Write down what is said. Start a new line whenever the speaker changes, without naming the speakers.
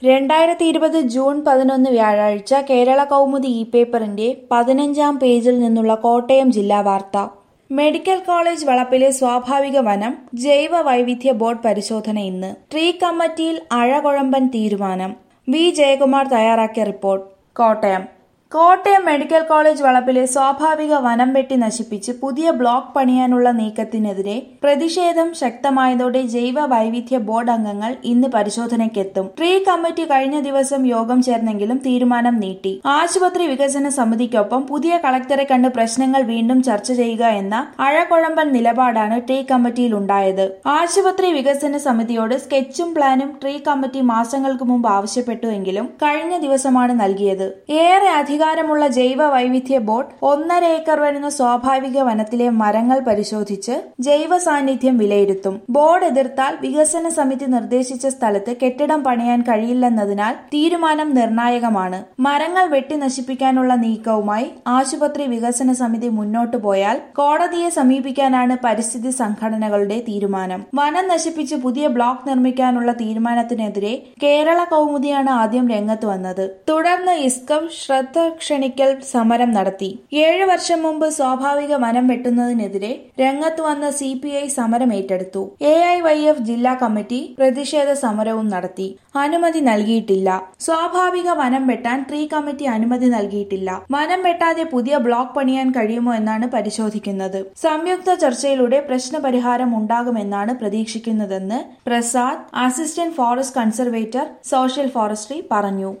രണ്ടായിരത്തി ഇരുപത് ജൂൺ പതിനൊന്ന് വ്യാഴാഴ്ച കേരള കൗമുദി ഇ പേപ്പറിന്റെ പതിനഞ്ചാം പേജിൽ നിന്നുള്ള കോട്ടയം ജില്ലാ വാർത്ത മെഡിക്കൽ കോളേജ് വളപ്പിലെ സ്വാഭാവിക വനം ജൈവ വൈവിധ്യ ബോർഡ് പരിശോധന ഇന്ന് ട്രീ കമ്മിറ്റിയിൽ അഴകൊഴമ്പൻ തീരുമാനം വി ജയകുമാർ തയ്യാറാക്കിയ report Kottayam Kottayam medical college വളപ്പിലെ സ്വാഭാവിക വനം വെട്ടി നശിപ്പിച്ച് പുതിയ ബ്ലോക്ക് പണിയാനുള്ള നീക്കത്തിനെതിരെ പ്രതിഷേധം ശക്തമായതോടെ ജൈവ വൈവിധ്യ ബോർഡ് അംഗങ്ങൾ ഇന്ന് പരിശോധനയ്ക്കെത്തും ട്രീ കമ്മിറ്റി കഴിഞ്ഞ ദിവസം യോഗം ചേർന്നെങ്കിലും തീരുമാനം നീട്ടി ആശുപത്രി വികസന സമിതിക്കൊപ്പം പുതിയ കളക്ടറെ കണ്ട് പ്രശ്നങ്ങൾ വീണ്ടും ചർച്ച ചെയ്യുക എന്ന അഴകൊഴമ്പൻ നിലപാടാണ് ട്രീ കമ്മിറ്റിയിൽ ഉണ്ടായത് ആശുപത്രി വികസന സമിതിയോട് സ്കെച്ചും പ്ലാനും ട്രീ കമ്മിറ്റി മാസങ്ങൾക്ക് മുമ്പ് ആവശ്യപ്പെട്ടുവെങ്കിലും കഴിഞ്ഞ ദിവസമാണ് നൽകിയത് ഏറെ അധികാരമുള്ള ജൈവ വൈവിധ്യ ബോർഡ് ഒന്നര ഏക്കർ വരുന്ന സ്വാഭാവിക വനത്തിലെ മരങ്ങൾ പരിശോധിച്ച് ജൈവ സാന്നിധ്യം വിലയിരുത്തും ബോർഡ് എതിർത്താൽ വികസന സമിതി നിർദ്ദേശിച്ച സ്ഥലത്ത് കെട്ടിടം പണിയാൻ കഴിയില്ലെന്നതിനാൽ തീരുമാനം നിർണായകമാണ് മരങ്ങൾ വെട്ടി നശിപ്പിക്കാനുള്ള നീക്കവുമായി ആശുപത്രി വികസന സമിതി മുന്നോട്ടു പോയാൽ കോടതിയെ സമീപിക്കാനാണ് പരിസ്ഥിതി സംഘടനകളുടെ തീരുമാനം വനം നശിപ്പിച്ച് പുതിയ ബ്ലോക്ക് നിർമ്മിക്കാനുള്ള തീരുമാനത്തിനെതിരെ കേരള കൗമുദിയാണ് ആദ്യം രംഗത്ത് വന്നത് തുടർന്ന് ഇസ്കം ശ്രദ്ധ ക്ഷണിക്കൽ സമരം നടത്തി ഏഴു വർഷം മുമ്പ് സ്വാഭാവിക വനം വെട്ടുന്നതിനെതിരെ രംഗത്ത് വന്ന സി പി ഐ സമരം ഏറ്റെടുത്തു എ ഐ വൈ എഫ് ജില്ലാ കമ്മിറ്റി പ്രതിഷേധ സമരവും നടത്തി അനുമതി നൽകിയിട്ടില്ല സ്വാഭാവിക വനം വെട്ടാൻ ട്രീ കമ്മിറ്റി അനുമതി നൽകിയിട്ടില്ല വനം വെട്ടാതെ പുതിയ ബ്ലോക്ക് പണിയാൻ കഴിയുമോ എന്നാണ് പരിശോധിക്കുന്നത് സംയുക്ത ചർച്ചയിലൂടെ പ്രശ്നപരിഹാരം ഉണ്ടാകുമെന്നാണ് പ്രതീക്ഷിക്കുന്നതെന്ന് Prasad assistant forest conservator social forestry പറഞ്ഞു